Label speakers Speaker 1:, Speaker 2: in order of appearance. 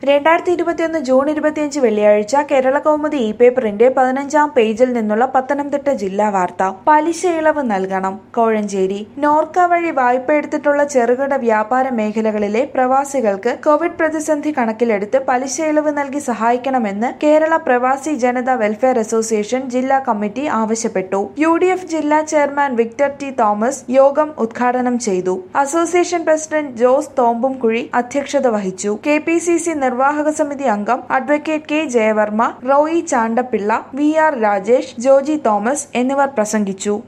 Speaker 1: രണ്ടായിരത്തി ഇരുപത്തിയൊന്ന് ജൂൺ ഇരുപത്തിയഞ്ച് വെള്ളിയാഴ്ച കേരള കൗമുദി ഇ പേപ്പറിന്റെ പതിനഞ്ചാം പേജിൽ നിന്നുള്ള പത്തനംതിട്ട ജില്ലാ വാർത്ത പലിശ ഇളവ് നൽകണം കോഴഞ്ചേരി നോർക്ക വഴി വായ്പ എടുത്തിട്ടുള്ള ചെറുകിട വ്യാപാര മേഖലകളിലെ പ്രവാസികൾക്ക് കോവിഡ് പ്രതിസന്ധി കണക്കിലെടുത്ത് പലിശ ഇളവ് നൽകി സഹായിക്കണമെന്ന് കേരള പ്രവാസി ജനത വെൽഫെയർ അസോസിയേഷൻ ജില്ലാ കമ്മിറ്റി ആവശ്യപ്പെട്ടു യു ഡി എഫ് ജില്ലാ ചെയർമാൻ വിക്ടർ ടി തോമസ് യോഗം ഉദ്ഘാടനം ചെയ്തു അസോസിയേഷൻ പ്രസിഡന്റ് ജോസ് തോമ്പുംകുഴി അധ്യക്ഷത വഹിച്ചു കെ പി സി സി നിർവാഹക സമിതി അംഗം advocate K Jayavarma Roy Chandapilla V R Rajesh Joji Thomas എന്നിവർ പ്രസംഗിച്ചു